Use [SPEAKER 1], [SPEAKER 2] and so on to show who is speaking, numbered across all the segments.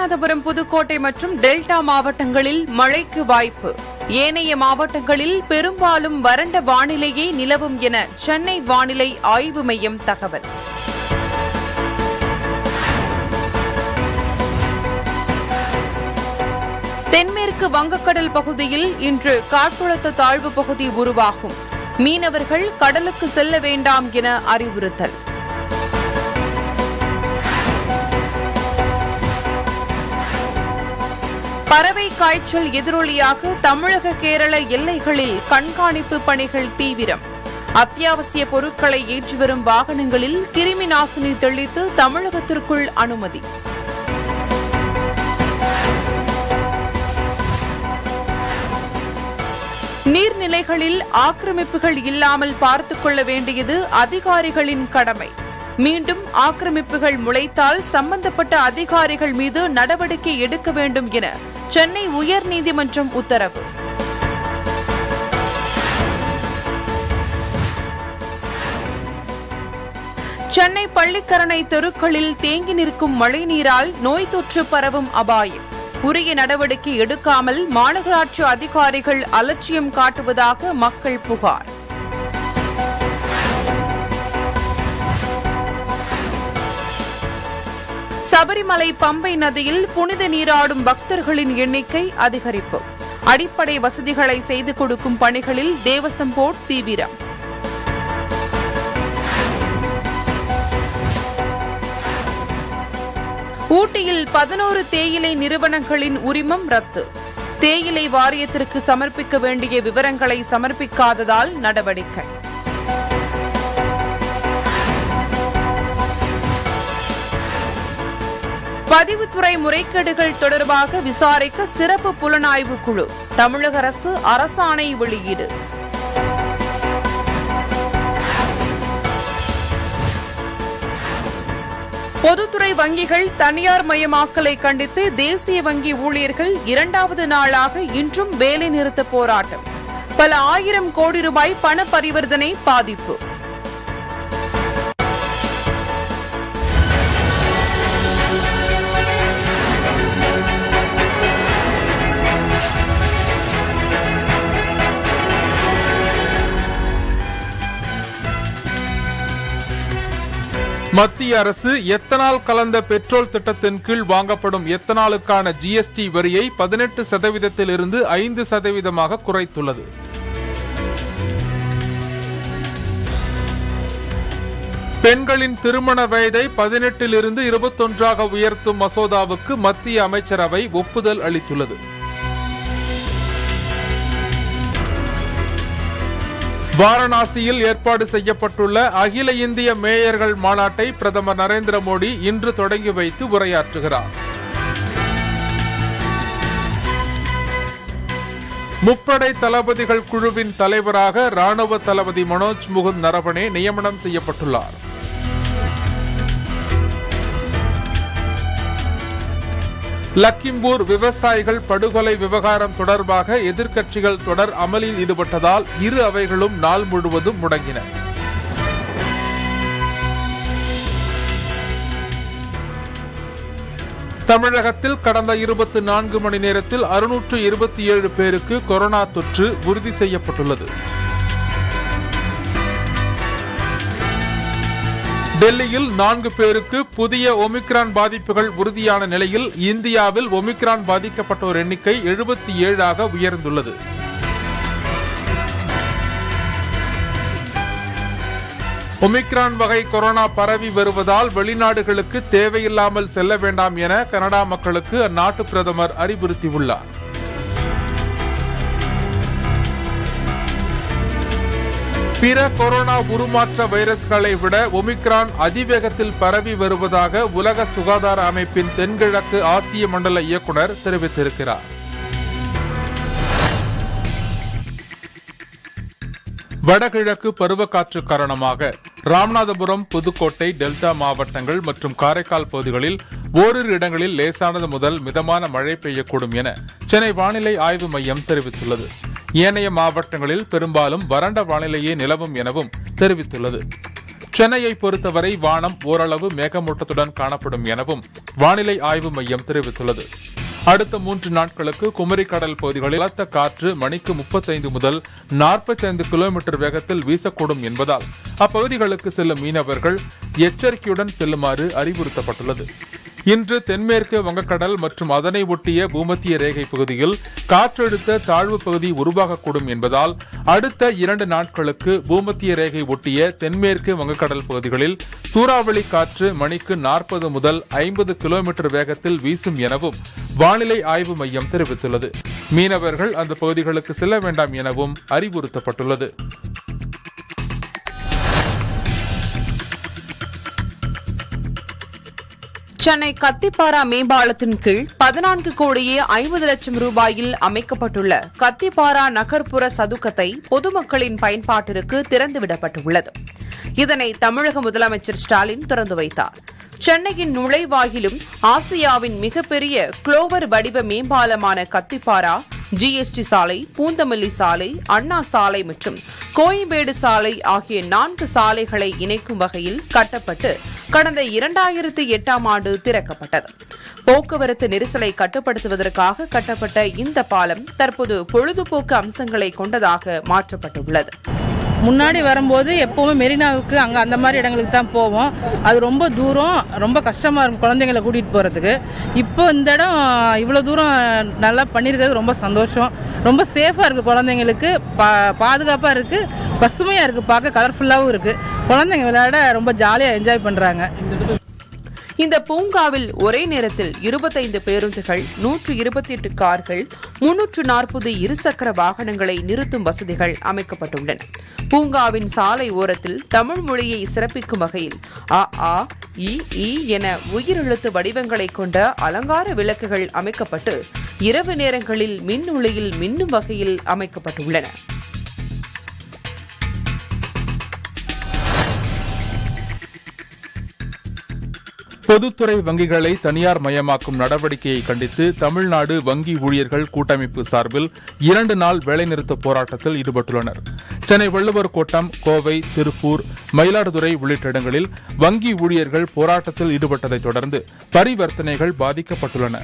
[SPEAKER 1] ராமநாதபுரம் புதுக்கோட்டை மற்றும் டெல்டா மாவட்டங்களில் மழைக்கு வாய்ப்பு ஏனைய மாவட்டங்களில் பெரும்பாலும் வறண்ட வானிலையே நிலவும் என சென்னை வானிலை ஆய்வு மையம் தகவல் தென்மேற்கு வங்கக்கடல் பகுதியில் இன்று காற்றழுத்த தாழ்வு பகுதி உருவாகும் மீனவர்கள் கடலுக்கு செல்ல வேண்டாம் என அறிவுறுத்தல் பறவை காய்ச்சல் எதிரொலியாக தமிழக கேரள எல்லைகளில் கண்காணிப்பு பணிகள் தீவிரம் அத்தியாவசிய பொருட்களை ஏற்றி வரும் வாகனங்களில் கிருமி நாசினி தெளித்து தமிழகத்திற்குள் அனுமதி நீர்நிலைகளில் ஆக்கிரமிப்புகள் இல்லாமல் பார்த்துக் கொள்ள வேண்டியது அதிகாரிகளின் கடமை மீண்டும் ஆக்கிரமிப்புகள் முளைத்தால் சம்பந்தப்பட்ட அதிகாரிகள் மீது நடவடிக்கை எடுக்க வேண்டும் என சென்னை உயர்நீதிமன்றம் உத்தரவு சென்னை பள்ளிக்கரணை தெருக்களில் தேங்கி நிற்கும் மழைநீரால் நோய் தொற்று பரவும் அபாயம் உரிய நடவடிக்கை எடுக்காமல் மாநகராட்சி அதிகாரிகள் அலட்சியம் காட்டுவதாக மக்கள் புகார் சபரிமலை பம்பை நதியில் புனித நீராடும் பக்தர்களின் எண்ணிக்கை அதிகரிப்பு அடிப்படை வசதிகளை செய்து கொடுக்கும் பணிகளில் தேவசம் போர்ட் தீவிரம் ஊட்டியில் பதினோரு தேயிலை நிறுவனங்களின் உரிமம் ரத்து தேயிலை வாரியத்திற்கு சமர்ப்பிக்க வேண்டிய விவரங்களை சமர்ப்பிக்காததால் நடவடிக்கை பதிவுத்துறை முறைகேடுகள் தொடர்பாக விசாரிக்க சிறப்பு புலனாய்வு குழு தமிழக அரசு அரசாணை வெளியீடு பொதுத்துறை வங்கிகள் தனியார் மயமாக்கலை கண்டித்து தேசிய வங்கி ஊழியர்கள் இரண்டாவது நாளாக இன்றும் வேலைநிறுத்த போராட்டம் பல ஆயிரம் கோடி ரூபாய் பண பரிவர்த்தனை பாதிப்பு
[SPEAKER 2] மத்திய அரசு எத்தனால் கலந்த பெட்ரோல் திட்டத்தின் கீழ் வாங்கப்படும் எத்தனாலுக்கான ஜிஎஸ்டி வரியை பதினெட்டு சதவீதத்திலிருந்து ஐந்து சதவீதமாக குறைத்துள்ளது பெண்களின் திருமண வயதை பதினெட்டிலிருந்து இருபத்தொன்றாக உயர்த்தும் மசோதாவுக்கு மத்திய அமைச்சரவை ஒப்புதல் அளித்துள்ளது வாரணாசியில் ஏற்பாடு செய்யப்பட்டுள்ள அகில இந்திய மேயர்கள் மாநாட்டை பிரதமர் நரேந்திர மோடி இன்று தொடங்கி வைத்து உரையாற்றுகிறார் முப்படை தளபதிகள் குழுவின் தலைவராக ராணுவ தளபதி மனோஜ் முகுந்த் நரவணே நியமனம் செய்யப்பட்டுள்ளார் லக்கிம்பூர் விவசாயிகள் படுகொலை விவகாரம் தொடர்பாக எதிர்க்கட்சிகள் தொடர் அமளியில் ஈடுபட்டதால் இரு அவைகளும் நாள் முழுவதும் முடங்கின தமிழகத்தில் கடந்த இருபத்தி நான்கு மணி நேரத்தில் அறுநூற்று இருபத்தி ஏழு பேருக்கு கொரோனா தொற்று உறுதி செய்யப்பட்டுள்ளது டெல்லியில் நான்கு பேருக்கு புதிய ஒமிக்ரான் பாதிப்புகள் உறுதியான நிலையில் இந்தியாவில் ஒமிக்ரான் பாதிக்கப்பட்டோர் எண்ணிக்கை எழுபத்தி ஏழாக உயர்ந்துள்ளது ஒமிக்ரான் வகை கொரோனா பரவி வருவதால் வெளிநாடுகளுக்கு தேவையில்லாமல் செல்ல வேண்டாம் என கனடா மக்களுக்கு அந்நாட்டு பிரதமர் அறிவுறுத்தியுள்ளார் பிற கொரோனா உருமாற்ற வைரஸ்களை விட ஒமிக்ரான் அதிவேகத்தில் பரவி வருவதாக உலக சுகாதார அமைப்பின் தென்கிழக்கு ஆசிய மண்டல இயக்குனர் தெரிவித்திருக்கிறார் வடகிழக்கு பருவக்காற்று காரணமாக ராமநாதபுரம் புதுக்கோட்டை டெல்டா மாவட்டங்கள் மற்றும் காரைக்கால் பகுதிகளில் ஓரிரு இடங்களில் லேசானது முதல் மிதமான மழை பெய்யக்கூடும் என சென்னை வானிலை ஆய்வு மையம் தெரிவித்துள்ளது ஏனைய மாவட்டங்களில் பெரும்பாலும் வறண்ட வானிலையே நிலவும் எனவும் தெரிவித்துள்ளது சென்னையை பொறுத்தவரை வானம் ஓரளவு மேகமூட்டத்துடன் காணப்படும் எனவும் வானிலை ஆய்வு மையம் தெரிவித்துள்ளது அடுத்த மூன்று நாட்களுக்கு குமரிக்கடல் பகுதிகளில் பலத்த காற்று மணிக்கு முப்பத்தைந்து முதல் நாற்பத்தைந்து கிலோமீட்டர் வேகத்தில் வீசக்கூடும் என்பதால் அப்பகுதிகளுக்கு செல்லும் மீனவர்கள் எச்சரிக்கையுடன் செல்லுமாறு அறிவுறுத்தப்பட்டுள்ளது இன்று தென்மேற்கு வங்கக்கடல் மற்றும் அதனை ஒட்டிய பூமத்திய ரேகை பகுதியில் காற்றழுத்த தாழ்வு பகுதி உருவாகக்கூடும் என்பதால் அடுத்த இரண்டு நாட்களுக்கு பூமத்திய ரேகை ஒட்டிய தென்மேற்கு வங்கக்கடல் பகுதிகளில் சூறாவளி காற்று மணிக்கு நாற்பது முதல் ஐம்பது கிலோமீட்டர் வேகத்தில் வீசும் எனவும் வானிலை ஆய்வு மையம் தெரிவித்துள்ளது மீனவர்கள் அந்த பகுதிகளுக்கு செல்ல வேண்டாம் எனவும் அறிவுறுத்தப்பட்டுள்ளது
[SPEAKER 1] சென்னை கத்திப்பாரா மேம்பாலத்தின் கீழ் பதினான்கு கோடியே ஐம்பது லட்சம் ரூபாயில் அமைக்கப்பட்டுள்ள கத்திப்பாரா நகர்ப்புற சதுக்கத்தை பொதுமக்களின் பயன்பாட்டிற்கு திறந்துவிடப்பட்டுள்ளது இதனை தமிழக முதலமைச்சர் ஸ்டாலின் திறந்து வைத்தார் சென்னையின் நுழைவாயிலும் ஆசியாவின் மிகப்பெரிய குளோவர் வடிவ மேம்பாலமான கத்திப்பாரா ஜிஎஸ்டி சாலை பூந்தமல்லி சாலை அண்ணா சாலை மற்றும் கோயம்பேடு சாலை ஆகிய நான்கு சாலைகளை இணைக்கும் வகையில் கட்டப்பட்டு கடந்த இரண்டாயிரத்து எட்டாம் ஆண்டு திறக்கப்பட்டது போக்குவரத்து நெரிசலை கட்டுப்படுத்துவதற்காக கட்டப்பட்ட இந்த பாலம் தற்போது பொழுதுபோக்கு அம்சங்களை கொண்டதாக மாற்றப்பட்டுள்ளது
[SPEAKER 3] முன்னாடி வரும்போது எப்போவுமே மெரினாவுக்கு அங்கே அந்த மாதிரி இடங்களுக்கு தான் போவோம் அது ரொம்ப தூரம் ரொம்ப கஷ்டமாக இருக்கும் குழந்தைங்களை கூட்டிகிட்டு போகிறதுக்கு இப்போ இந்த இடம் இவ்வளோ தூரம் நல்லா பண்ணியிருக்கிறது ரொம்ப சந்தோஷம் ரொம்ப சேஃபாக இருக்குது குழந்தைங்களுக்கு பா பாதுகாப்பாக இருக்குது பசுமையாக இருக்குது பார்க்க கலர்ஃபுல்லாகவும் இருக்குது குழந்தைங்க விளையாட ரொம்ப ஜாலியாக என்ஜாய் பண்ணுறாங்க
[SPEAKER 1] இந்த பூங்காவில் ஒரே நேரத்தில் இருபத்தைந்து பேருந்துகள் நூற்று இருபத்தி எட்டு கார்கள் முன்னூற்று நாற்பது இருசக்கர வாகனங்களை நிறுத்தும் வசதிகள் அமைக்கப்பட்டுள்ளன பூங்காவின் சாலை ஓரத்தில் தமிழ் மொழியை சிறப்பிக்கும் வகையில் அ ஆ இ ஈ என உயிரெழுத்து வடிவங்களை கொண்ட அலங்கார விளக்குகள் அமைக்கப்பட்டு இரவு நேரங்களில் மின் ஒளியில் மின்னும் வகையில் அமைக்கப்பட்டுள்ளன
[SPEAKER 2] பொதுத்துறை வங்கிகளை தனியார் மயமாக்கும் நடவடிக்கையை கண்டித்து தமிழ்நாடு வங்கி ஊழியர்கள் கூட்டமைப்பு சார்பில் இரண்டு நாள் வேலைநிறுத்த போராட்டத்தில் ஈடுபட்டுள்ளனர் சென்னை வள்ளுவர் கோட்டம் கோவை திருப்பூர் மயிலாடுதுறை உள்ளிட்ட இடங்களில் வங்கி ஊழியர்கள் போராட்டத்தில் ஈடுபட்டதைத் தொடர்ந்து பரிவர்த்தனைகள் பாதிக்கப்பட்டுள்ளன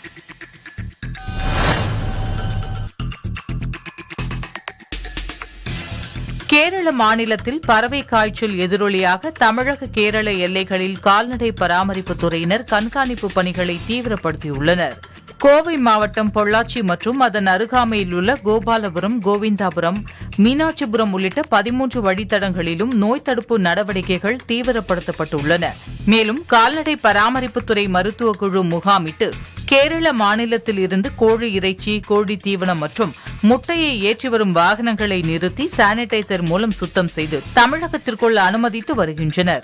[SPEAKER 4] கேரள மாநிலத்தில் பறவை காய்ச்சல் எதிரொலியாக தமிழக கேரள எல்லைகளில் கால்நடை பராமரிப்பு துறையினர் கண்காணிப்பு பணிகளை தீவிரப்படுத்தியுள்ளனர் கோவை மாவட்டம் பொள்ளாச்சி மற்றும் அதன் அருகாமையில் உள்ள கோபாலபுரம் கோவிந்தாபுரம் மீனாட்சிபுரம் உள்ளிட்ட பதிமூன்று வழித்தடங்களிலும் நோய் தடுப்பு நடவடிக்கைகள் தீவிரப்படுத்தப்பட்டுள்ளன மேலும் கால்நடை பராமரிப்புத்துறை மருத்துவ குழு முகாமிட்டு கேரள மாநிலத்தில் இருந்து கோழி இறைச்சி கோழி தீவனம் மற்றும் முட்டையை ஏற்றி வரும் வாகனங்களை நிறுத்தி சானிடைசர் மூலம் சுத்தம் செய்து தமிழகத்திற்குள் அனுமதித்து வருகின்றனர்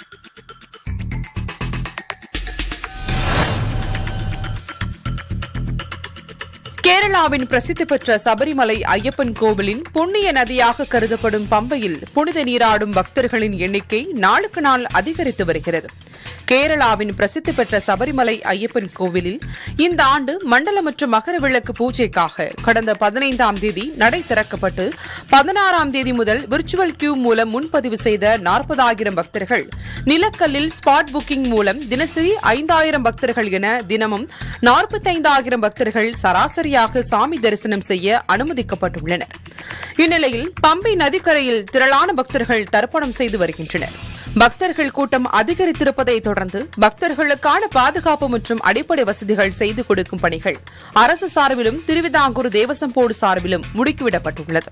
[SPEAKER 1] கேரளாவின் பிரசித்தி பெற்ற சபரிமலை ஐயப்பன் கோவிலின் புண்ணிய நதியாக கருதப்படும் பம்பையில் புனித நீராடும் பக்தர்களின் எண்ணிக்கை நாளுக்கு நாள் அதிகரித்து வருகிறது கேரளாவின் பிரசித்தி பெற்ற சபரிமலை ஐயப்பன் கோவிலில் இந்த ஆண்டு மண்டல மற்றும் மகர விளக்கு பூஜைக்காக கடந்த பதினைந்தாம் தேதி நடை திறக்கப்பட்டு பதினாறாம் தேதி முதல் விர்ச்சுவல் கியூ மூலம் முன்பதிவு செய்த நாற்பதாயிரம் பக்தர்கள் நிலக்கல்லில் ஸ்பாட் புக்கிங் மூலம் தினசரி ஐந்தாயிரம் பக்தர்கள் என தினமும் நாற்பத்தைந்தாயிரம் பக்தர்கள் சராசரியாக சாமி தரிசனம் செய்ய அனுமதிக்கப்பட்டுள்ளனர் இந்நிலையில் பம்பை நதிக்கரையில் திரளான பக்தர்கள் தர்ப்பணம் செய்து வருகின்றனர் பக்தர்கள் கூட்டம் அதிகரித்திருப்பதை தொடர்ந்து பக்தர்களுக்கான பாதுகாப்பு மற்றும் அடிப்படை வசதிகள் செய்து கொடுக்கும் பணிகள் அரசு சார்பிலும் திருவிதாங்கூர் தேவசம் போர்டு சார்பிலும் முடுக்கிவிடப்பட்டுள்ளது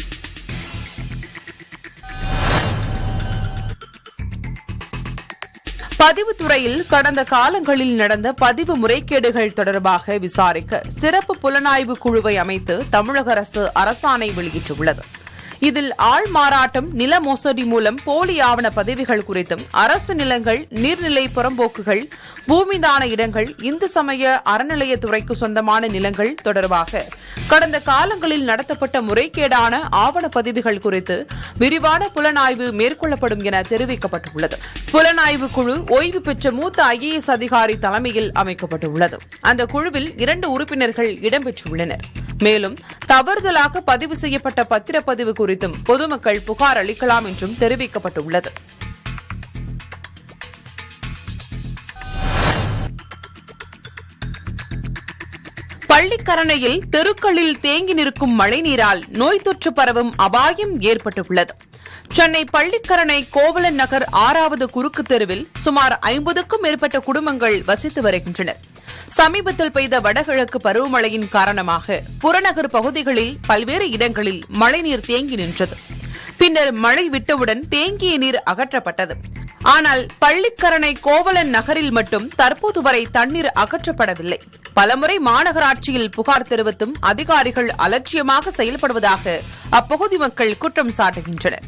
[SPEAKER 1] பதிவுத்துறையில் கடந்த காலங்களில் நடந்த பதிவு முறைகேடுகள் தொடர்பாக விசாரிக்க சிறப்பு புலனாய்வு குழுவை அமைத்து தமிழக அரசு அரசாணை வெளியிட்டுள்ளது இதில் ஆள் மாறாட்டம் நில மோசடி மூலம் போலி ஆவண பதவிகள் குறித்தும் அரசு நிலங்கள் நீர்நிலை புறம்போக்குகள் பூமிதான இடங்கள் இந்து சமய அறநிலையத்துறைக்கு சொந்தமான நிலங்கள் தொடர்பாக கடந்த காலங்களில் நடத்தப்பட்ட முறைகேடான ஆவண பதிவுகள் குறித்து விரிவான புலனாய்வு மேற்கொள்ளப்படும் என தெரிவிக்கப்பட்டுள்ளது புலனாய்வு குழு ஓய்வு பெற்ற மூத்த ஐஏஎஸ் அதிகாரி தலைமையில் அமைக்கப்பட்டுள்ளது அந்த குழுவில் இரண்டு உறுப்பினர்கள் இடம்பெற்றுள்ளனர் மேலும் தவறுதலாக பதிவு செய்யப்பட்ட பத்திரப்பதிவு குறித்தும் பொதுமக்கள் புகார் அளிக்கலாம் என்றும் தெரிவிக்கப்பட்டுள்ளது பள்ளிக்கரணையில் தெருக்களில் தேங்கி நிற்கும் மழைநீரால் நோய் தொற்று பரவும் அபாயம் ஏற்பட்டுள்ளது சென்னை பள்ளிக்கரணை கோவலன் நகர் ஆறாவது குறுக்கு தெருவில் சுமார் ஐம்பதுக்கும் மேற்பட்ட குடும்பங்கள் வசித்து வருகின்றனர் சமீபத்தில் பெய்த வடகிழக்கு பருவமழையின் காரணமாக புறநகர் பகுதிகளில் பல்வேறு இடங்களில் மழைநீர் தேங்கி நின்றது பின்னர் மழை விட்டவுடன் தேங்கிய நீர் அகற்றப்பட்டது ஆனால் பள்ளிக்கரணை கோவலன் நகரில் மட்டும் தற்போது வரை தண்ணீர் அகற்றப்படவில்லை பலமுறை மாநகராட்சியில் புகார் தெரிவித்தும் அதிகாரிகள் அலட்சியமாக செயல்படுவதாக அப்பகுதி மக்கள் குற்றம் சாட்டுகின்றனர்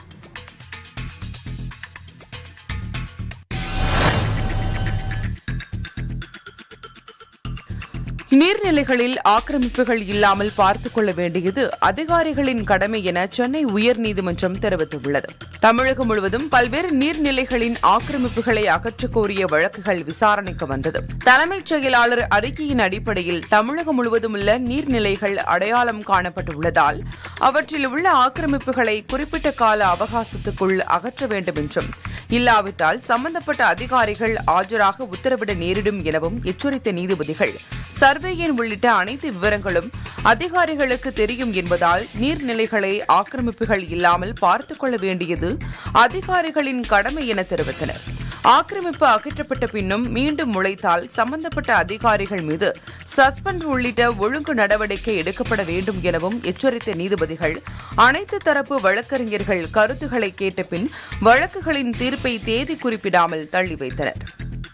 [SPEAKER 1] நீர்நிலைகளில் ஆக்கிரமிப்புகள் இல்லாமல் பார்த்துக் கொள்ள வேண்டியது அதிகாரிகளின் கடமை என சென்னை உயர்நீதிமன்றம் தெரிவித்துள்ளது தமிழகம் முழுவதும் பல்வேறு நீர்நிலைகளின் ஆக்கிரமிப்புகளை அகற்றக் கோரிய வழக்குகள் விசாரணைக்கு வந்தது தலைமைச் செயலாளர் அறிக்கையின் அடிப்படையில் தமிழகம் முழுவதும் உள்ள நீர்நிலைகள் அடையாளம் காணப்பட்டுள்ளதால் அவற்றில் உள்ள ஆக்கிரமிப்புகளை குறிப்பிட்ட கால அவகாசத்துக்குள் அகற்ற வேண்டும் என்றும் இல்லாவிட்டால் சம்பந்தப்பட்ட அதிகாரிகள் ஆஜராக உத்தரவிட நேரிடும் எனவும் எச்சரித்த நீதிபதிகள் சர்வே எண் உள்ளிட்ட அனைத்து விவரங்களும் அதிகாரிகளுக்கு தெரியும் என்பதால் நீர்நிலைகளை ஆக்கிரமிப்புகள் இல்லாமல் பார்த்துக் கொள்ள வேண்டியது அதிகாரிகளின் கடமை என தெரிவித்தனர் ஆக்கிரமிப்பு அகற்றப்பட்ட பின்னும் மீண்டும் முளைத்தால் சம்பந்தப்பட்ட அதிகாரிகள் மீது சஸ்பெண்ட் உள்ளிட்ட ஒழுங்கு நடவடிக்கை எடுக்கப்பட வேண்டும் எனவும் எச்சரித்த நீதிபதிகள் அனைத்து தரப்பு வழக்கறிஞர்கள் கருத்துக்களை கேட்ட பின் வழக்குகளின் தீர்ப்பை தேதி குறிப்பிடாமல் தள்ளி வைத்தனர்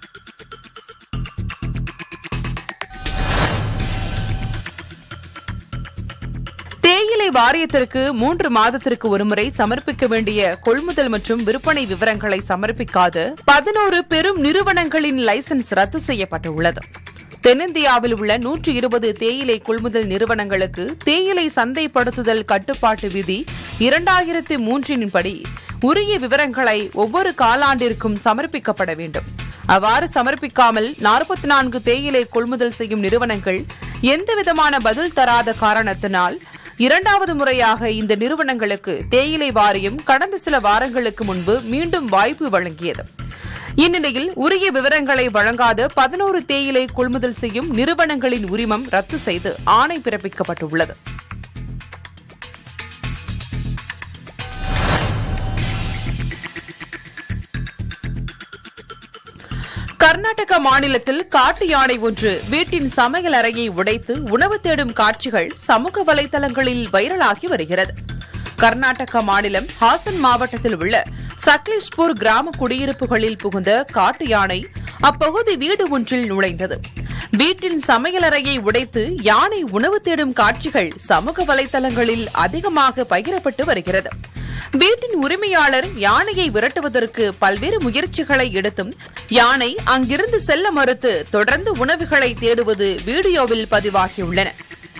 [SPEAKER 1] தேயிலை வாரியத்திற்கு மூன்று மாதத்திற்கு ஒருமுறை சமர்ப்பிக்க வேண்டிய கொள்முதல் மற்றும் விற்பனை விவரங்களை சமர்ப்பிக்காத பதினோரு பெரும் நிறுவனங்களின் லைசன்ஸ் ரத்து செய்யப்பட்டுள்ளது தென்னிந்தியாவில் உள்ள நூற்று இருபது தேயிலை கொள்முதல் நிறுவனங்களுக்கு தேயிலை சந்தைப்படுத்துதல் கட்டுப்பாட்டு விதி இரண்டாயிரத்து மூன்றின்படி உரிய விவரங்களை ஒவ்வொரு காலாண்டிற்கும் சமர்ப்பிக்கப்பட வேண்டும் அவ்வாறு சமர்ப்பிக்காமல் நாற்பத்தி நான்கு தேயிலை கொள்முதல் செய்யும் நிறுவனங்கள் எந்தவிதமான பதில் தராத காரணத்தினால் இரண்டாவது முறையாக இந்த நிறுவனங்களுக்கு தேயிலை வாரியம் கடந்த சில வாரங்களுக்கு முன்பு மீண்டும் வாய்ப்பு வழங்கியது இந்நிலையில் உரிய விவரங்களை வழங்காத பதினோரு தேயிலை கொள்முதல் செய்யும் நிறுவனங்களின் உரிமம் ரத்து செய்து ஆணை பிறப்பிக்கப்பட்டுள்ளது கர்நாடக மாநிலத்தில் காட்டு யானை ஒன்று வீட்டின் சமையல் அறையை உடைத்து உணவு தேடும் காட்சிகள் சமூக வலைதளங்களில் வைரலாகி வருகிறது கர்நாடக மாநிலம் ஹாசன் மாவட்டத்தில் உள்ள சக்லிஷ்பூர் கிராம குடியிருப்புகளில் புகுந்த காட்டு யானை அப்பகுதி வீடு ஒன்றில் நுழைந்தது வீட்டின் சமையலறையை உடைத்து யானை உணவு தேடும் காட்சிகள் சமூக வலைதளங்களில் அதிகமாக பகிரப்பட்டு வருகிறது வீட்டின் உரிமையாளர் யானையை விரட்டுவதற்கு பல்வேறு முயற்சிகளை எடுத்தும் யானை அங்கிருந்து செல்ல மறுத்து தொடர்ந்து உணவுகளை தேடுவது வீடியோவில் பதிவாகியுள்ளன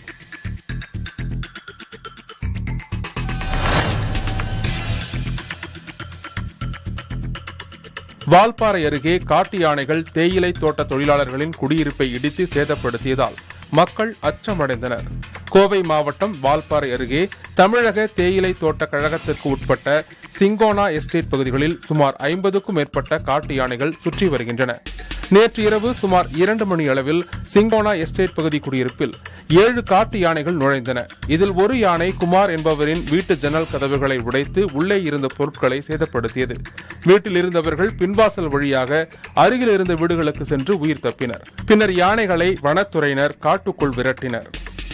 [SPEAKER 2] வால்பாறை அருகே காட்டு யானைகள் தேயிலை தோட்ட தொழிலாளர்களின் குடியிருப்பை இடித்து சேதப்படுத்தியதால் மக்கள் அச்சமடைந்தனர் கோவை மாவட்டம் வால்பாறை அருகே தமிழக தேயிலை தோட்ட கழகத்திற்கு உட்பட்ட சிங்கோனா எஸ்டேட் பகுதிகளில் சுமார் ஐம்பதுக்கும் மேற்பட்ட காட்டு யானைகள் சுற்றி வருகின்றன நேற்று இரவு சுமார் இரண்டு மணி அளவில் சிங்கோனா எஸ்டேட் பகுதி குடியிருப்பில் ஏழு காட்டு யானைகள் நுழைந்தன இதில் ஒரு யானை குமார் என்பவரின் வீட்டு ஜன்னல் கதவுகளை உடைத்து உள்ளே இருந்த பொருட்களை சேதப்படுத்தியது வீட்டில் இருந்தவர்கள் பின்வாசல் வழியாக அருகில் இருந்த வீடுகளுக்கு சென்று உயிர் தப்பினர் பின்னர் யானைகளை வனத்துறையினர் காட்டுக்குள் விரட்டினர்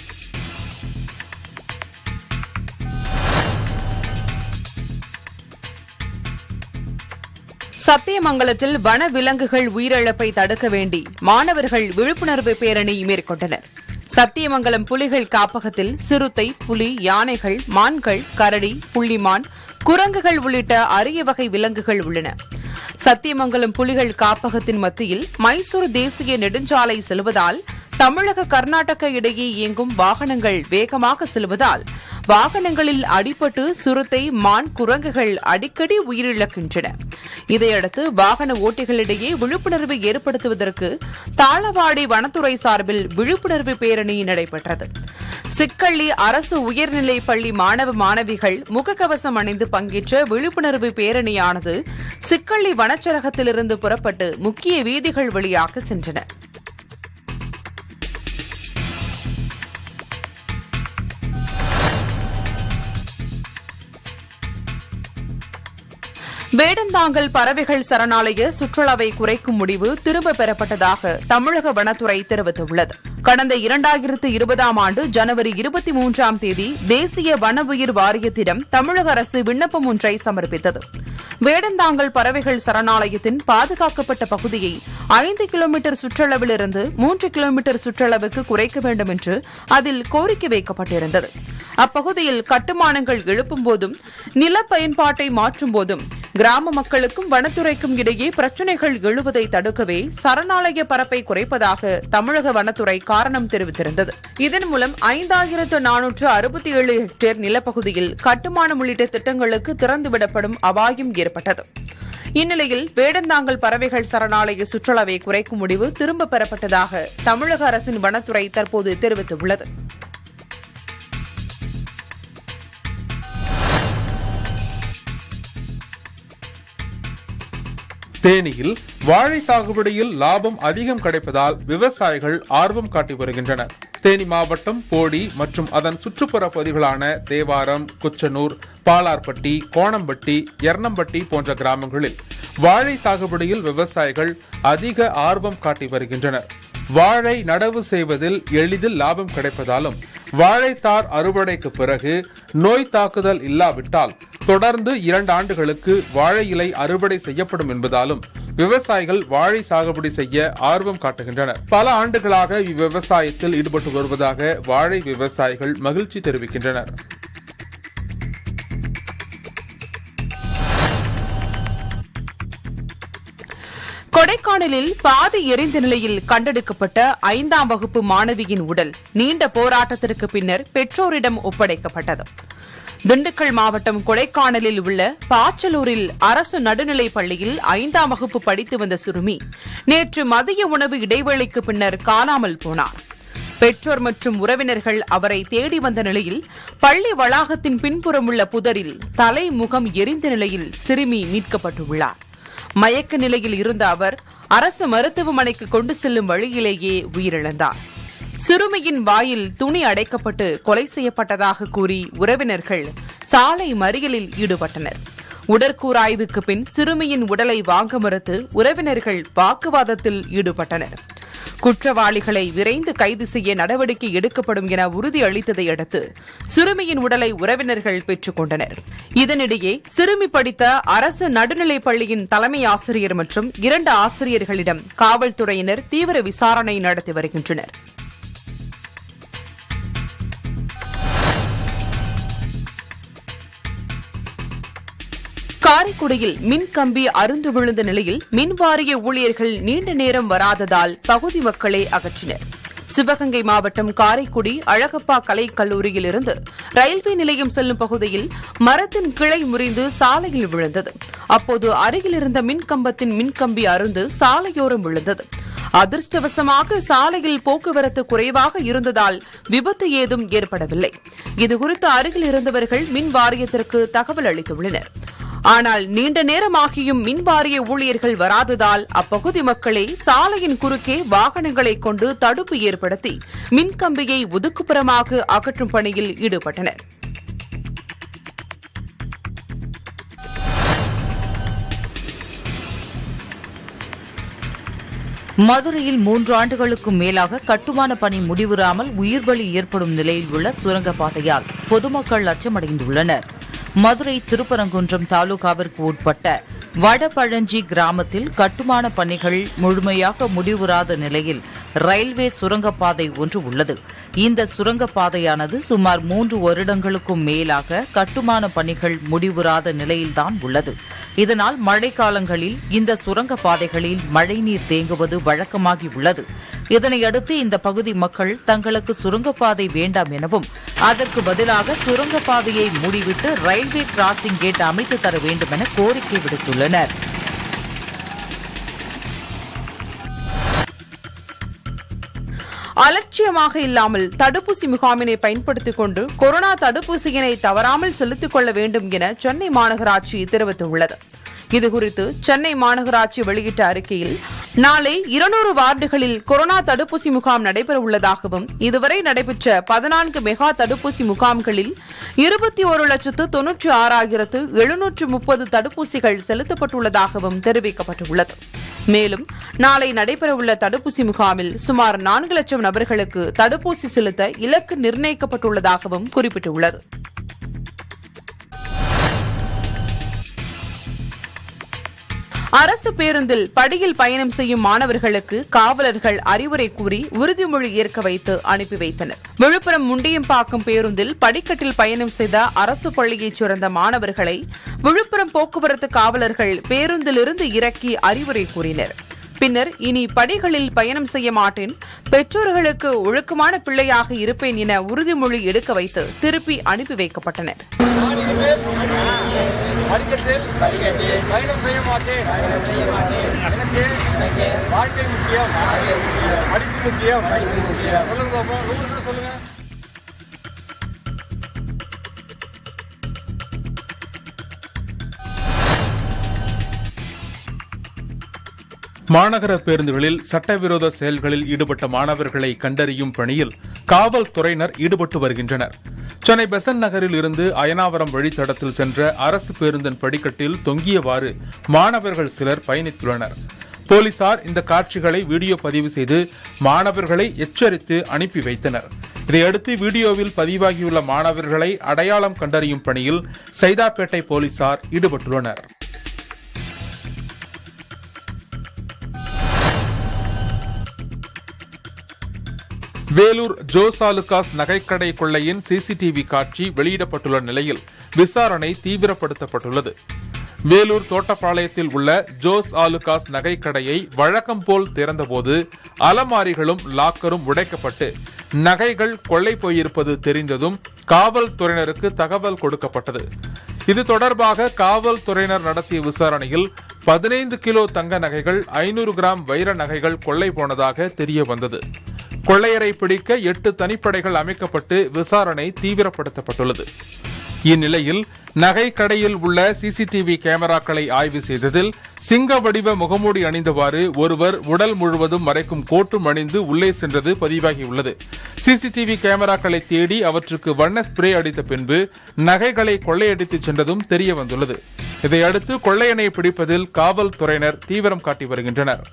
[SPEAKER 1] சத்தியமங்கலத்தில் வன விலங்குகள் உயிரிழப்பை தடுக்க வேண்டி மாணவர்கள் விழிப்புணர்வு பேரணி மேற்கொண்டனர் சத்தியமங்கலம் புலிகள் காப்பகத்தில் சிறுத்தை புலி யானைகள் மான்கள் கரடி புள்ளிமான் குரங்குகள் உள்ளிட்ட அரிய வகை விலங்குகள் உள்ளன சத்தியமங்கலம் புலிகள் காப்பகத்தின் மத்தியில் மைசூர் தேசிய நெடுஞ்சாலை செல்வதால் தமிழக கர்நாடக இடையே இயங்கும் வாகனங்கள் வேகமாக செல்வதால் வாகனங்களில் அடிபட்டு சுருத்தை மான் குரங்குகள் அடிக்கடி உயிரிழக்கின்றன இதையடுத்து வாகன ஓட்டிகளிடையே விழிப்புணர்வை ஏற்படுத்துவதற்கு தாளவாடி வனத்துறை சார்பில் விழிப்புணர்வு பேரணி நடைபெற்றது சிக்கள்ளி அரசு உயர்நிலைப் பள்ளி மாணவ மாணவிகள் முகக்கவசம் அணிந்து பங்கேற்ற விழிப்புணர்வு பேரணியானது சிக்கள்ளி வனச்சரகத்திலிருந்து புறப்பட்டு முக்கிய வீதிகள் வழியாக சென்றன வேடந்தாங்கல் பறவைகள் சரணாலய சுற்றுலாவை குறைக்கும் முடிவு திரும்ப பெறப்பட்டதாக தமிழக வனத்துறை தெரிவித்துள்ளது கடந்த இரண்டாயிரத்து இருபதாம் ஆண்டு ஜனவரி இருபத்தி மூன்றாம் தேதி தேசிய வன உயிர் வாரியத்திடம் தமிழக அரசு விண்ணப்பம் ஒன்றை சமர்ப்பித்தது வேடந்தாங்கல் பறவைகள் சரணாலயத்தின் பாதுகாக்கப்பட்ட பகுதியை ஐந்து கிலோமீட்டர் சுற்றளவிலிருந்து மூன்று கிலோமீட்டர் சுற்றளவுக்கு குறைக்க வேண்டும் என்று அதில் கோரிக்கை வைக்கப்பட்டிருந்தது அப்பகுதியில் கட்டுமானங்கள் எழுப்பும் போதும் நில பயன்பாட்டை மாற்றும் போதும் கிராம மக்களுக்கும் வனத்துறைக்கும் இடையே பிரச்சினைகள் எழுவதை தடுக்கவே சரணாலய பரப்பை குறைப்பதாக தமிழக வனத்துறை காரணம் தெரிவித்திருந்தது இதன் மூலம் ஐந்தாயிரத்து நானூற்று அறுபத்தி ஏழு ஹெக்டேர் நிலப்பகுதியில் கட்டுமானம் உள்ளிட்ட திட்டங்களுக்கு திறந்துவிடப்படும் அபாயம் ஏற்பட்டது இந்நிலையில் வேடந்தாங்கல் பறவைகள் சரணாலய சுற்றுலாவை குறைக்கும் முடிவு திரும்பப் பெறப்பட்டதாக தமிழக அரசின் வனத்துறை தற்போது தெரிவித்துள்ளது
[SPEAKER 2] தேனியில் வாழை சாகுபடியில் லாபம் அதிகம் கிடைப்பதால் விவசாயிகள் ஆர்வம் காட்டி வருகின்றனர் தேனி மாவட்டம் போடி மற்றும் அதன் சுற்றுப்புற பகுதிகளான தேவாரம் குச்சனூர் பாலார்பட்டி கோணம்பட்டி எர்ணம்பட்டி போன்ற கிராமங்களில் வாழை சாகுபடியில் விவசாயிகள் அதிக ஆர்வம் காட்டி வருகின்றனர் வாழை நடவு செய்வதில் எளிதில் லாபம் கிடைப்பதாலும் வாழைத்தார் அறுவடைக்கு பிறகு நோய் தாக்குதல் இல்லாவிட்டால் தொடர்ந்து இரண்டு ஆண்டுகளுக்கு வாழை இலை அறுவடை செய்யப்படும் என்பதாலும் விவசாயிகள் வாழை சாகுபடி செய்ய ஆர்வம் காட்டுகின்றனர் பல ஆண்டுகளாக இவ்விவசாயத்தில் ஈடுபட்டு வருவதாக வாழை விவசாயிகள் மகிழ்ச்சி தெரிவிக்கின்றனர்
[SPEAKER 1] கொடைக்கானலில் பாதி எரிந்த நிலையில் கண்டெடுக்கப்பட்ட ஐந்தாம் வகுப்பு மாணவியின் உடல் நீண்ட போராட்டத்திற்கு பின்னர் பெற்றோரிடம் ஒப்படைக்கப்பட்டது திண்டுக்கல் மாவட்டம் கொடைக்கானலில் உள்ள பாச்சலூரில் அரசு நடுநிலைப் பள்ளியில் ஐந்தாம் வகுப்பு படித்து வந்த சிறுமி நேற்று மதிய உணவு இடைவேளைக்கு பின்னர் காணாமல் போனார் பெற்றோர் மற்றும் உறவினர்கள் அவரை தேடி வந்த நிலையில் பள்ளி வளாகத்தின் பின்புறம் உள்ள புதரில் தலை முகம் எரிந்த நிலையில் சிறுமி மீட்கப்பட்டுள்ளார் மயக்க நிலையில் இருந்த அவர் அரசு மருத்துவமனைக்கு கொண்டு செல்லும் வழியிலேயே உயிரிழந்தார் சிறுமியின் வாயில் துணி அடைக்கப்பட்டு கொலை செய்யப்பட்டதாக கூறி உறவினர்கள் சாலை மறியலில் ஈடுபட்டனர் உடற்கூறாய்வுக்கு பின் சிறுமியின் உடலை வாங்க மறுத்து உறவினர்கள் வாக்குவாதத்தில் ஈடுபட்டனர் குற்றவாளிகளை விரைந்து கைது செய்ய நடவடிக்கை எடுக்கப்படும் என உறுதியளித்ததை அடுத்து சிறுமியின் உடலை உறவினர்கள் பெற்றுக் கொண்டனர் இதனிடையே சிறுமி படித்த அரசு நடுநிலைப் பள்ளியின் தலைமை ஆசிரியர் மற்றும் இரண்டு ஆசிரியர்களிடம் காவல்துறையினர் தீவிர விசாரணை நடத்தி வருகின்றனர் காரைக்குடியில் மின் கம்பி அருந்து விழுந்த நிலையில் மின் வாரிய ஊழியர்கள் நீண்ட நேரம் வராததால் பகுதி மக்களை அகற்றினர் சிவகங்கை மாவட்டம் காரைக்குடி அழகப்பா கலை கல்லூரியில் இருந்து ரயில்வே நிலையம் செல்லும் பகுதியில் மரத்தின் கிளை முறிந்து சாலையில் விழுந்தது அப்போது அருகில் இருந்த மின் கம்பத்தின் மின்கம்பி அருந்து சாலையோரம் விழுந்தது அதிர்ஷ்டவசமாக சாலையில் போக்குவரத்து குறைவாக இருந்ததால் விபத்து ஏதும் ஏற்படவில்லை இதுகுறித்து அருகில் இருந்தவர்கள் மின் வாரியத்திற்கு தகவல் அளித்துள்ளனர் ஆனால் நீண்ட நேரமாகியும் மின் வாரிய ஊழியர்கள் வராததால் அப்பகுதி மக்களே சாலையின் குறுக்கே வாகனங்களை கொண்டு தடுப்பு ஏற்படுத்தி மின்கம்பியை ஒதுக்குப்புறமாக அகற்றும் பணியில் ஈடுபட்டனர்
[SPEAKER 4] மதுரையில் மூன்று ஆண்டுகளுக்கும் மேலாக கட்டுமான பணி முடிவுறாமல் உயிர்பலி ஏற்படும் நிலையில் உள்ள சுரங்கப்பாதையால் பொதுமக்கள் அச்சமடைந்துள்ளனர் மதுரை திருப்பரங்குன்றம் தாலுகாவிற்கு உட்பட்ட வடபழஞ்சி கிராமத்தில் கட்டுமான பணிகள் முழுமையாக முடிவுறாத நிலையில் ரயில்வே சுரங்கப்பாதை ஒன்று உள்ளது இந்த சுரங்கப்பாதையானது சுமார் மூன்று வருடங்களுக்கும் மேலாக கட்டுமான பணிகள் முடிவுறாத நிலையில்தான் உள்ளது இதனால் மழைக்காலங்களில் இந்த சுரங்கப்பாதைகளில் மழைநீர் தேங்குவது வழக்கமாகி உள்ளது இதனையடுத்து இந்த பகுதி மக்கள் தங்களுக்கு சுரங்கப்பாதை வேண்டாம் எனவும் அதற்கு பதிலாக சுரங்கப்பாதையை மூடிவிட்டு ரயில்வே கிராசிங் கேட் அமைத்து தர வேண்டும் என கோரிக்கை விடுத்துள்ளனர்
[SPEAKER 1] அலட்சியமாக இல்லாமல் தடுப்பூசி முகாமினை பயன்படுத்திக் கொண்டு கொரோனா தடுப்பூசியினை தவறாமல் செலுத்திக் கொள்ள வேண்டும் என சென்னை மாநகராட்சி தெரிவித்துள்ளது இதுகுறித்து சென்னை மாநகராட்சி வெளியிட்ட அறிக்கையில் நாளை இருநூறு வார்டுகளில் கொரோனா தடுப்பூசி முகாம் நடைபெற உள்ளதாகவும் இதுவரை நடைபெற்ற பதினான்கு மெகா தடுப்பூசி முகாம்களில் இருபத்தி ஒரு லட்சத்து தொன்னூற்றி ஆறாயிரத்து எழுநூற்று முப்பது தடுப்பூசிகள் செலுத்தப்பட்டுள்ளதாகவும் தெரிவிக்கப்பட்டுள்ளது மேலும் நாளை நடைபெறவுள்ள தடுப்பூசி முகாமில் சுமார் நான்கு லட்சம் நபர்களுக்கு தடுப்பூசி செலுத்த இலக்கு நிர்ணயிக்கப்பட்டுள்ளதாகவும் குறிப்பிட்டுள்ளது அரசு பேருந்தில் படியில் பயணம் செய்யும் மாணவர்களுக்கு காவலர்கள் அறிவுரை கூறி உறுதிமொழி ஏற்க வைத்து அனுப்பி வைத்தனர் விழுப்புரம் முண்டியம்பாக்கம் பேருந்தில் படிக்கட்டில் பயணம் செய்த அரசு பள்ளியைச் சேர்ந்த மாணவர்களை விழுப்புரம் போக்குவரத்து காவலர்கள் பேருந்திலிருந்து இறக்கி அறிவுரை கூறினர் பின்னர் இனி படிகளில் பயணம் செய்ய மாட்டேன் பெற்றோர்களுக்கு ஒழுக்கமான பிள்ளையாக இருப்பேன் என உறுதிமொழி எடுக்க வைத்து திருப்பி அனுப்பி வைக்கப்பட்டனர்
[SPEAKER 5] படிக்கட்டில் பயணம் செய்ய மாட்டேன் எனக்கு வாழ்க்கை முக்கியம் படிப்பு முக்கியம் சொல்லுங்க பாப்போம் நூறு பேர் சொல்லுங்க
[SPEAKER 2] மாநகர பேருந்துகளில் சட்டவிரோத செயல்களில் ஈடுபட்ட மாணவர்களை கண்டறியும் பணியில் காவல்துறையினர் ஈடுபட்டு வருகின்றனர் சென்னை பெசன் நகரில் இருந்து அயனாவரம் வழித்தடத்தில் சென்ற அரசு பேருந்தின் படிக்கட்டில் தொங்கியவாறு மாணவர்கள் சிலர் பயணித்துள்ளனர் போலீசார் இந்த காட்சிகளை வீடியோ பதிவு செய்து மாணவர்களை எச்சரித்து அனுப்பி வைத்தனர் இதையடுத்து வீடியோவில் பதிவாகியுள்ள மாணவர்களை அடையாளம் கண்டறியும் பணியில் சைதாப்பேட்டை போலீசார் ஈடுபட்டுள்ளனர் வேலூர் ஜோசாலுகாஸ் நகைக்கடை கொள்ளையின் சிசிடிவி காட்சி வெளியிடப்பட்டுள்ள நிலையில் விசாரணை தீவிரப்படுத்தப்பட்டுள்ளது வேலூர் தோட்டப்பாளையத்தில் உள்ள ஜோஸ் ஆலுகாஸ் நகைக்கடையை வழக்கம் போல் திறந்தபோது அலமாரிகளும் லாக்கரும் உடைக்கப்பட்டு நகைகள் கொள்ளை போயிருப்பது தெரிந்ததும் காவல்துறையினருக்கு தகவல் கொடுக்கப்பட்டது இது தொடர்பாக காவல்துறையினர் நடத்திய விசாரணையில் பதினைந்து கிலோ தங்க நகைகள் ஐநூறு கிராம் வைர நகைகள் கொள்ளை போனதாக தெரிய வந்தது கொள்ளையரை பிடிக்க எட்டு தனிப்படைகள் அமைக்கப்பட்டு விசாரணை தீவிரப்படுத்தப்பட்டுள்ளது இந்நிலையில் நகை கடையில் உள்ள சிசிடிவி கேமராக்களை ஆய்வு செய்ததில் சிங்க வடிவ முகமூடி அணிந்தவாறு ஒருவர் உடல் முழுவதும் மறைக்கும் கோட்டும் அணிந்து உள்ளே சென்றது பதிவாகியுள்ளது சிசிடிவி கேமராக்களை தேடி அவற்றுக்கு வண்ண ஸ்ப்ரே அடித்த பின்பு நகைகளை கொள்ளையடித்துச் சென்றதும் தெரிய வந்துள்ளது இதையடுத்து கொள்ளையனை பிடிப்பதில் காவல்துறையினர் தீவிரம் காட்டி வருகின்றனர்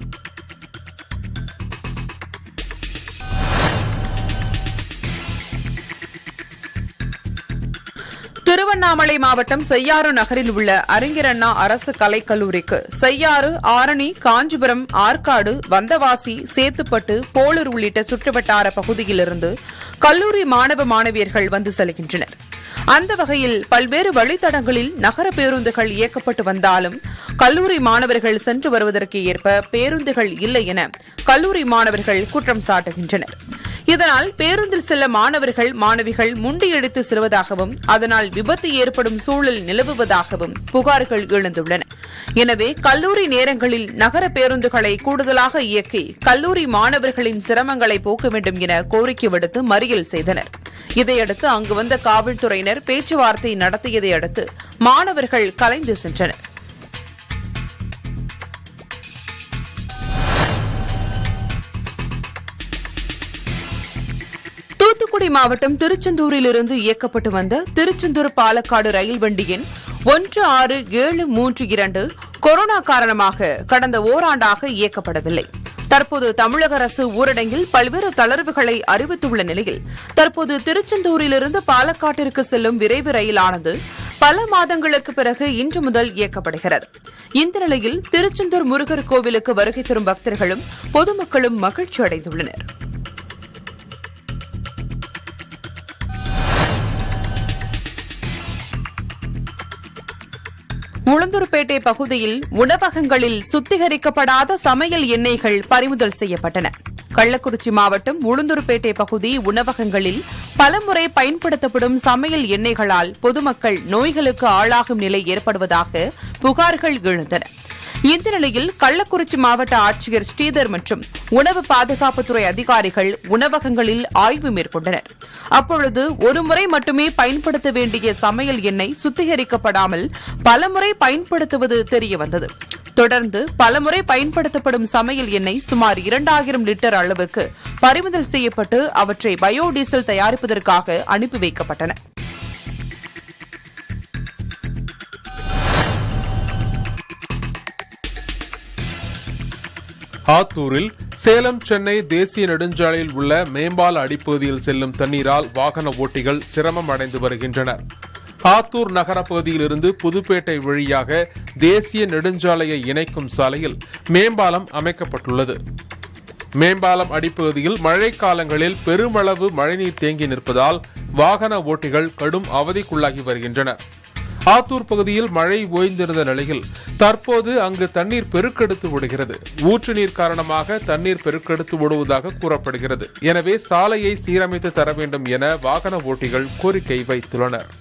[SPEAKER 1] திருவண்ணாமலை மாவட்டம் செய்யாறு நகரில் உள்ள அறிஞர் அண்ணா அரசு கலைக்கல்லூரிக்கு செய்யாறு ஆரணி காஞ்சிபுரம் ஆற்காடு வந்தவாசி சேத்துப்பட்டு போலூர் உள்ளிட்ட சுற்றுவட்டார பகுதியிலிருந்து கல்லூரி மாணவ மாணவியர்கள் வந்து செல்கின்றனர் அந்த வகையில் பல்வேறு வழித்தடங்களில் நகர பேருந்துகள் இயக்கப்பட்டு வந்தாலும் கல்லூரி மாணவர்கள் சென்று வருவதற்கு ஏற்ப பேருந்துகள் இல்லை என கல்லூரி மாணவர்கள் குற்றம் சாட்டுகின்றனர் இதனால் பேருந்தில் செல்ல மாணவர்கள் மாணவிகள் முண்டியடித்து செல்வதாகவும் அதனால் விபத்து ஏற்படும் சூழல் நிலவுவதாகவும் புகார்கள் எழுந்துள்ளன எனவே கல்லூரி நேரங்களில் நகர பேருந்துகளை கூடுதலாக இயக்கி கல்லூரி மாணவர்களின் சிரமங்களை போக்க வேண்டும் என கோரிக்கை விடுத்து மறியல் செய்தனர் இதையடுத்து அங்கு வந்த காவல்துறையினர் பேச்சுவார்த்தை நடத்தியதை அடுத்து மாணவர்கள் கலைந்து சென்றனர் தூத்துக்குடி மாவட்டம் திருச்செந்தூரிலிருந்து இயக்கப்பட்டு வந்த திருச்செந்தூர் பாலக்காடு ரயில் வண்டி எண் ஒன்று ஆறு ஏழு மூன்று இரண்டு கொரோனா காரணமாக கடந்த ஓராண்டாக இயக்கப்படவில்லை தற்போது தமிழக அரசு ஊரடங்கில் பல்வேறு தளர்வுகளை அறிவித்துள்ள நிலையில் தற்போது திருச்செந்தூரிலிருந்து பாலக்காட்டிற்கு செல்லும் விரைவு ரயிலானது பல மாதங்களுக்கு பிறகு இன்று முதல் இயக்கப்படுகிறது இந்த நிலையில் திருச்செந்தூர் முருகர் கோவிலுக்கு வருகை தரும் பக்தர்களும் பொதுமக்களும் மகிழ்ச்சி அடைந்துள்ளனர் உளுந்தூர்பேட்டை பகுதியில் உணவகங்களில் சுத்திகரிக்கப்படாத சமையல் எண்ணெய்கள் பறிமுதல் செய்யப்பட்டன கள்ளக்குறிச்சி மாவட்டம் உளுந்தூர்பேட்டை பகுதி உணவகங்களில் பலமுறை பயன்படுத்தப்படும் சமையல் எண்ணெய்களால் பொதுமக்கள் நோய்களுக்கு ஆளாகும் நிலை ஏற்படுவதாக புகார்கள் எழுந்தன இந்த நிலையில் கள்ளக்குறிச்சி மாவட்ட ஆட்சியர் ஸ்ரீதர் மற்றும் உணவு பாதுகாப்புத்துறை அதிகாரிகள் உணவகங்களில் ஆய்வு மேற்கொண்டனர் அப்பொழுது ஒருமுறை மட்டுமே பயன்படுத்த வேண்டிய சமையல் எண்ணெய் சுத்திகரிக்கப்படாமல் பலமுறை பயன்படுத்துவது தெரியவந்தது தொடர்ந்து பலமுறை பயன்படுத்தப்படும் சமையல் எண்ணெய் சுமார் இரண்டாயிரம் லிட்டர் அளவுக்கு பறிமுதல் செய்யப்பட்டு அவற்றை பயோடீசல் தயாரிப்பதற்காக அனுப்பி வைக்கப்பட்டன
[SPEAKER 2] ஆத்தூரில் சேலம் சென்னை தேசிய நெடுஞ்சாலையில் உள்ள மேம்பால அடிப்பகுதியில் செல்லும் தண்ணீரால் வாகன ஓட்டிகள் சிரமம் அடைந்து வருகின்றனர் ஆத்தூர் நகர பகுதியிலிருந்து புதுப்பேட்டை வழியாக தேசிய நெடுஞ்சாலையை இணைக்கும் சாலையில் மேம்பாலம் அமைக்கப்பட்டுள்ளது மேம்பாலம் அடிப்பகுதியில் மழைக்காலங்களில் பெருமளவு மழைநீர் தேங்கி நிற்பதால் வாகன ஓட்டிகள் கடும் அவதிக்குள்ளாகி வருகின்றனர் ஆத்தூர் பகுதியில் மழை ஓய்ந்திருந்த நிலையில் தற்போது அங்கு தண்ணீர் பெருக்கெடுத்து விடுகிறது ஊற்று நீர் காரணமாக தண்ணீர் பெருக்கெடுத்து விடுவதாக கூறப்படுகிறது எனவே சாலையை சீரமைத்து தர வேண்டும் என வாகன ஓட்டிகள் கோரிக்கை வைத்துள்ளனர்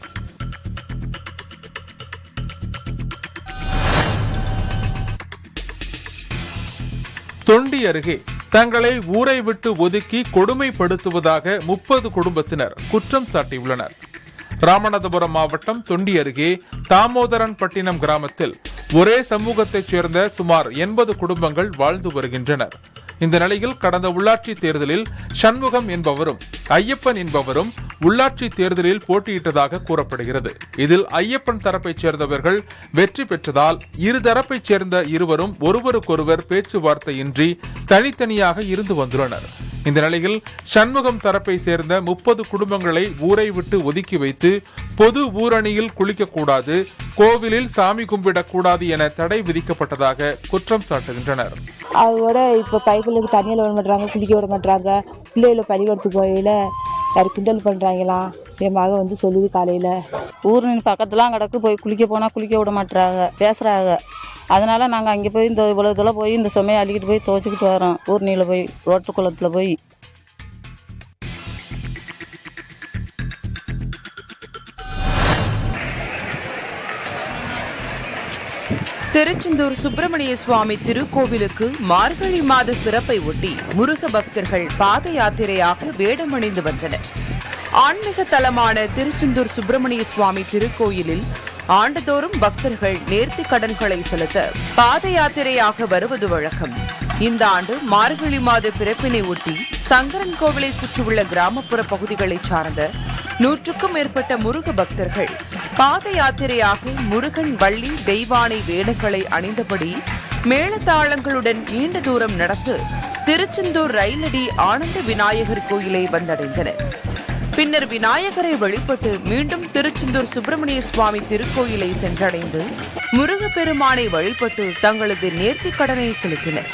[SPEAKER 2] தொண்டி அருகே தங்களை ஊரை விட்டு ஒதுக்கி கொடுமைப்படுத்துவதாக முப்பது குடும்பத்தினர் குற்றம் சாட்டியுள்ளனர் ராமநாதபுரம் மாவட்டம் தொண்டி அருகே தாமோதரன் பட்டினம் கிராமத்தில் ஒரே சமூகத்தைச் சேர்ந்த சுமார் எண்பது குடும்பங்கள் வாழ்ந்து வருகின்றனர் இந்த நிலையில் கடந்த உள்ளாட்சி தேர்தலில் சண்முகம் என்பவரும் ஐயப்பன் என்பவரும் உள்ளாட்சி தேர்தலில் போட்டியிட்டதாக கூறப்படுகிறது இதில் ஐயப்பன் தரப்பைச் சேர்ந்தவர்கள் வெற்றி பெற்றதால் இரு தரப்பைச் சேர்ந்த இருவரும் ஒருவருக்கொருவர் பேச்சுவார்த்தையின்றி தனித்தனியாக இருந்து வந்துள்ளனர் இந்த நிலையில் சண்முகம் தரப்பை சேர்ந்த முப்பது குடும்பங்களை ஊரை விட்டு ஒதுக்கி வைத்து பொது ஊரணியில் குளிக்கக்கூடாது கோவிலில் சாமி கும்பிடக்கூடாது என தடை விதிக்கப்பட்டதாக குற்றம் சாட்டுகின்றனர்
[SPEAKER 6] அதோட இப்போ பைப்பிலுக்கு தண்ணியில் விட மாட்டாங்க குளிக்க விட மாட்டாங்க பிள்ளைகளை பள்ளிக்கூடத்துக்கு போகையில் யார் கிண்டல் பண்ணுறாங்களாம் என் மக வந்து சொல்லுது காலையில்
[SPEAKER 3] ஊரின் பக்கத்துலாம் கிடக்கு போய் குளிக்க போனால் குளிக்க விட மாட்டுறாங்க பேசுகிறாங்க அதனால நாங்கள் அங்கே போய் இந்த இவ்வளோ இதில் போய் இந்த சுமையை அள்ளிக்கிட்டு போய் துவச்சிக்கிட்டு வரோம் ஊர்னியில் போய் ரோட்டு குளத்தில் போய்
[SPEAKER 1] திருச்செந்தூர் சுப்பிரமணிய சுவாமி திருக்கோவிலுக்கு மார்கழி மாத பிறப்பை ஒட்டி முருக பக்தர்கள் பாத யாத்திரையாக வேடமணிந்து வந்தனர் ஆன்மீக தலமான திருச்செந்தூர் சுப்பிரமணிய சுவாமி திருக்கோயிலில் ஆண்டுதோறும் பக்தர்கள் நேர்த்தி கடன்களை செலுத்த பாத யாத்திரையாக வருவது வழக்கம் இந்த ஆண்டு மார்கழி மாத பிறப்பினை ஒட்டி சங்கரன் கோவிலை சுற்றியுள்ள கிராமப்புற பகுதிகளைச் சார்ந்த நூற்றுக்கும் மேற்பட்ட முருக பக்தர்கள் பாத யாத்திரையாக முருகன் வள்ளி தெய்வானை வேடங்களை அணிந்தபடி மேளதாளங்களுடன் நீண்ட தூரம் நடந்து திருச்செந்தூர் ரயிலடி ஆனந்த விநாயகர் கோயிலை வந்தடைந்தனர் பின்னர் விநாயகரை வழிபட்டு மீண்டும் திருச்செந்தூர் சுப்பிரமணிய சுவாமி திருக்கோயிலை சென்றடைந்து முருகப்பெருமானை வழிபட்டு தங்களது நேர்த்திக் கடனை செலுத்தினர்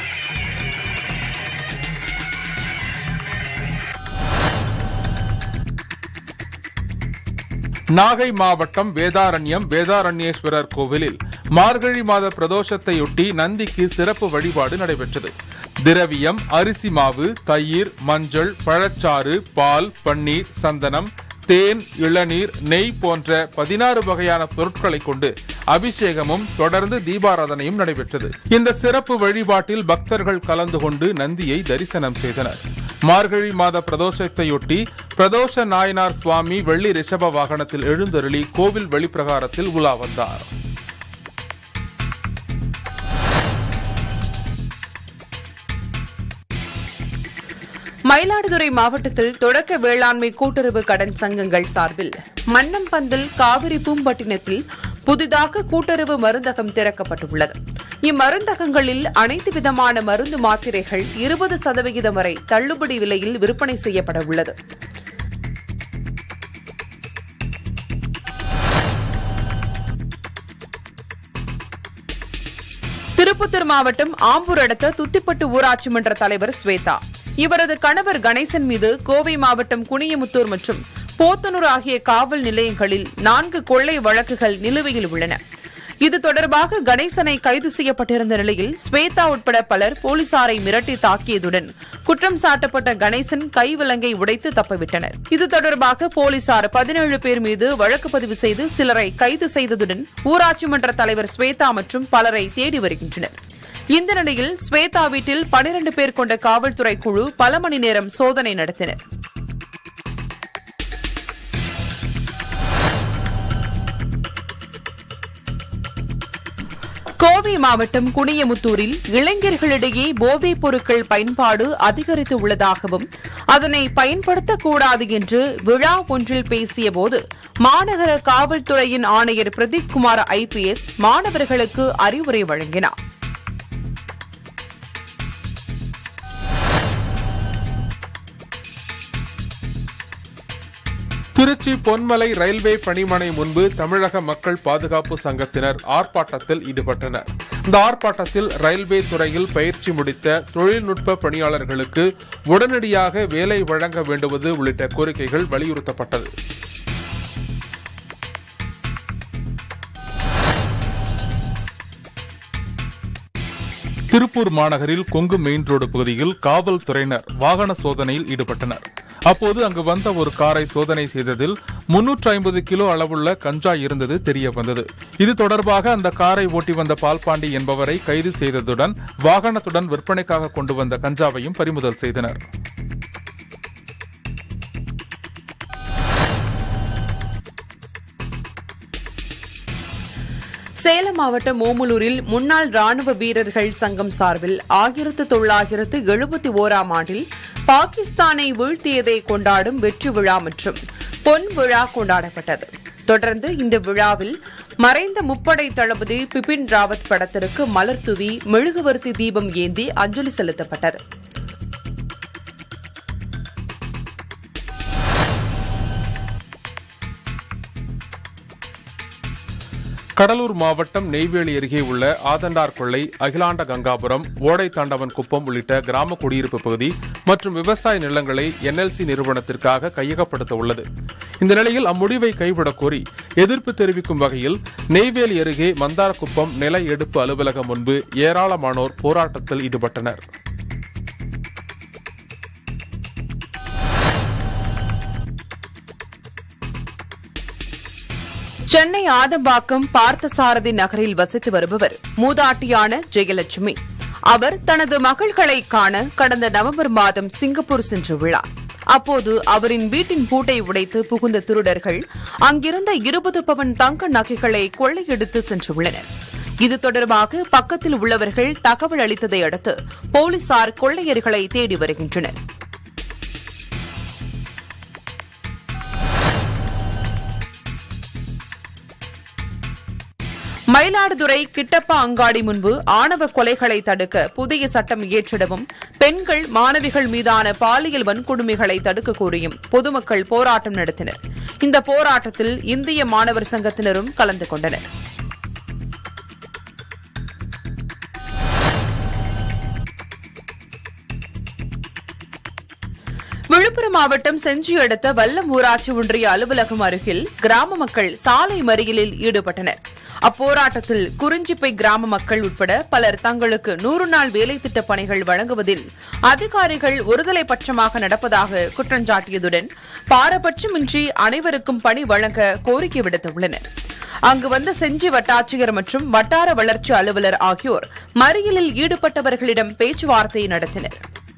[SPEAKER 2] நாகை மாவட்டம் வேதாரண்யம் வேதாரண்யேஸ்வரர் கோவிலில் மார்கழி மாத பிரதோஷத்தையொட்டி நந்திக்கு சிறப்பு வழிபாடு நடைபெற்றது திரவியம் அரிசி மாவு தயிர் மஞ்சள் பழச்சாறு பால் பன்னீர் சந்தனம் தேன் இளநீர் நெய் போன்ற பதினாறு வகையான பொருட்களை கொண்டு அபிஷேகமும் தொடர்ந்து தீபாராதனையும் நடைபெற்றது இந்த சிறப்பு வழிபாட்டில் பக்தர்கள் கலந்து கொண்டு நந்தியை தரிசனம் செய்தனர் மார்கழி மாத பிரதோஷத்தையொட்டி பிரதோஷ நாயனார் சுவாமி வெள்ளி ரிஷப வாகனத்தில் எழுந்தருளி கோவில் வெளிப்பிரகாரத்தில் உலா வந்தார்
[SPEAKER 1] மயிலாடுதுறை மாவட்டத்தில் தொடக்க வேளாண்மை கூட்டுறவு கடன் சங்கங்கள் சார்பில் மன்னம்பந்தல் காவிரி பூம்பட்டினத்தில் புதிதாக கூட்டுறவு மருந்தகம் திறக்கப்பட்டுள்ளது இம்மருந்தகங்களில் அனைத்து விதமான மருந்து மாத்திரைகள் இருபது சதவிகிதம் வரை தள்ளுபடி விலையில் விற்பனை செய்யப்பட உள்ளது திருப்பத்தூர் மாவட்டம் ஆம்பூர் அடுத்த துத்திப்பட்டு ஊராட்சி மன்ற தலைவர் ஸ்வேதா இவரது கணவர் கணேசன் மீது கோவை மாவட்டம் குனியமுத்தூர் மற்றும் போத்தனூர் ஆகிய காவல் நிலையங்களில் நான்கு கொள்ளை வழக்குகள் நிலுவையில் உள்ளன இது தொடர்பாக கணேசனை கைது செய்யப்பட்டிருந்த நிலையில் ஸ்வேதா உட்பட பலர் போலீசாரை மிரட்டி தாக்கியதுடன் குற்றம் சாட்டப்பட்ட கணேசன் கைவிலங்கை உடைத்து தப்பிவிட்டனர் இது தொடர்பாக போலீசார் பதினேழு பேர் மீது வழக்கு பதிவு செய்து சிலரை கைது செய்ததுடன் ஊராட்சி மன்ற தலைவர் ஸ்வேதா மற்றும் பலரை தேடி வருகின்றனர் இந்த நிலையில் ஸ்வேதா வீட்டில் பனிரண்டு பேர் கொண்ட காவல்துறை குழு பல மணி நேரம் சோதனை நடத்தினர் கோவை கோவை மாவட்டம் குனியமுத்தூரில் இளைஞர்களிடையே போதைப் பொருட்கள் பயன்பாடு அதிகரித்து உள்ளதாகவும் அதனை பயன்படுத்தக்கூடாது என்று விழா ஒன்றில் பேசியபோது மாநகர காவல்துறையின் ஆணையர் பிரதீப் குமார் ஐபிஎஸ் மாணவர்களுக்கு அறிவுரை வழங்கினார்
[SPEAKER 2] திருச்சி பொன்மலை ரயில்வே பணிமனை முன்பு தமிழக மக்கள் பாதுகாப்பு சங்கத்தினர் ஆர்ப்பாட்டத்தில் ஈடுபட்டனர் இந்த ஆர்ப்பாட்டத்தில் ரயில்வே துறையில் பயிற்சி முடித்த தொழில்நுட்ப பணியாளர்களுக்கு உடனடியாக வேலை வழங்க வேண்டுவது உள்ளிட்ட கோரிக்கைகள் வலியுறுத்தப்பட்டது திருப்பூர் மாநகரில் கொங்கு மெயின் ரோடு பகுதியில் காவல்துறையினர் வாகன சோதனையில் ஈடுபட்டனர் அப்போது அங்கு வந்த ஒரு காரை சோதனை செய்ததில் முன்னூற்று ஐம்பது கிலோ அளவுள்ள கஞ்சா இருந்தது தெரிய வந்தது இது தொடர்பாக அந்த காரை ஓட்டி வந்த பால்பாண்டி என்பவரை கைது செய்ததுடன் வாகனத்துடன் விற்பனைக்காக கொண்டு வந்த கஞ்சாவையும் பறிமுதல் செய்தனர்
[SPEAKER 1] சேலம் மாவட்டம் ஓமலூரில் முன்னாள் ராணுவ வீரர்கள் சங்கம் சார்பில் ஆயிரத்து தொள்ளாயிரத்து எழுபத்தி ஓராம் ஆண்டில் பாகிஸ்தானை வீழ்த்தியதை கொண்டாடும் வெற்றி விழா மற்றும் பொன் விழா கொண்டாடப்பட்டது தொடர்ந்து இந்த விழாவில் மறைந்த முப்படை தளபதி பிபின் ராவத் படத்திற்கு மலர் தூவி மெழுகுவர்த்தி தீபம் ஏந்தி அஞ்சலி செலுத்தப்பட்டது
[SPEAKER 2] கடலூர் மாவட்டம் நெய்வேலி அருகே உள்ள ஆதண்டார் கொள்ளை அகிலாண்ட கங்காபுரம் ஓடை தாண்டவன் குப்பம் உள்ளிட்ட கிராம குடியிருப்பு பகுதி மற்றும் விவசாய நிலங்களை என்எல்சி நிறுவனத்திற்காக கையகப்படுத்த உள்ளது இந்த நிலையில் அம்முடிவை கைவிடக் கோரி எதிர்ப்பு தெரிவிக்கும் வகையில் நெய்வேலி அருகே மந்தாரக்குப்பம் நில எடுப்பு அலுவலகம் முன்பு ஏராளமானோர் போராட்டத்தில் ஈடுபட்டனர்
[SPEAKER 1] சென்னை ஆதம்பாக்கம் பார்த்தசாரதி நகரில் வசித்து வருபவர் மூதாட்டியான ஜெயலட்சுமி அவர் தனது மகள்களை காண கடந்த நவம்பர் மாதம் சிங்கப்பூர் சென்றுள்ளார் அப்போது அவரின் வீட்டின் பூட்டை உடைத்து புகுந்த திருடர்கள் அங்கிருந்த இருபது பவன் தங்க நகைகளை கொள்ளையடித்து சென்றுள்ளனர் இது தொடர்பாக பக்கத்தில் உள்ளவர்கள் தகவல் அளித்ததை அடுத்து போலீசார் கொள்ளையர்களை தேடி வருகின்றனர் மயிலாடுதுறை கிட்டப்பா அங்காடி முன்பு ஆணவ கொலைகளை தடுக்க புதிய சட்டம் இயற்றிடவும் பெண்கள் மாணவிகள் மீதான பாலியல் வன்கொடுமைகளை தடுக்க கோரியும் பொதுமக்கள் போராட்டம் நடத்தினர் இந்த போராட்டத்தில் இந்திய மாணவர் சங்கத்தினரும் கலந்து கொண்டனர் விழுப்புரம் மாவட்டம் செஞ்சி அடுத்த வல்லம் ஊராட்சி ஒன்றிய அலுவலகம் அருகில் கிராம மக்கள் சாலை மறியலில் ஈடுபட்டனர் அப்போராட்டத்தில் குறிஞ்சிப்பை கிராம மக்கள் உட்பட பலர் தங்களுக்கு நூறு நாள் வேலை திட்ட பணிகள் வழங்குவதில் அதிகாரிகள் ஒருதலை பட்சமாக நடப்பதாக குற்றஞ்சாட்டியதுடன் பாரபட்சமின்றி அனைவருக்கும் பணி வழங்க கோரிக்கை விடுத்துள்ளனர் அங்கு வந்த செஞ்சி வட்டாட்சியர் மற்றும் வட்டார வளர்ச்சி அலுவலர் ஆகியோர் மறியலில் ஈடுபட்டவர்களிடம் பேச்சுவார்த்தை நடத்தினர்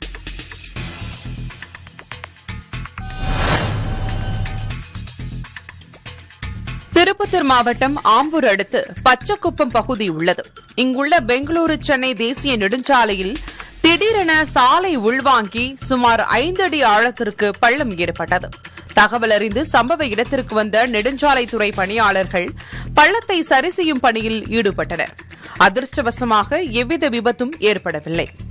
[SPEAKER 1] திருப்பத்தூர் மாவட்டம் ஆம்பூர் அடுத்து பச்சக்குப்பம் பகுதி உள்ளது இங்குள்ள பெங்களூரு சென்னை தேசிய நெடுஞ்சாலையில் திடீரென சாலை உள்வாங்கி சுமார் ஐந்து அடி ஆழத்திற்கு பள்ளம் ஏற்பட்டது தகவல் அறிந்து சம்பவ இடத்திற்கு வந்த நெடுஞ்சாலைத்துறை பணியாளர்கள் பள்ளத்தை சரி செய்யும் பணியில் ஈடுபட்டனர் அதிர்ஷ்டவசமாக எவ்வித விபத்தும் ஏற்படவில்லை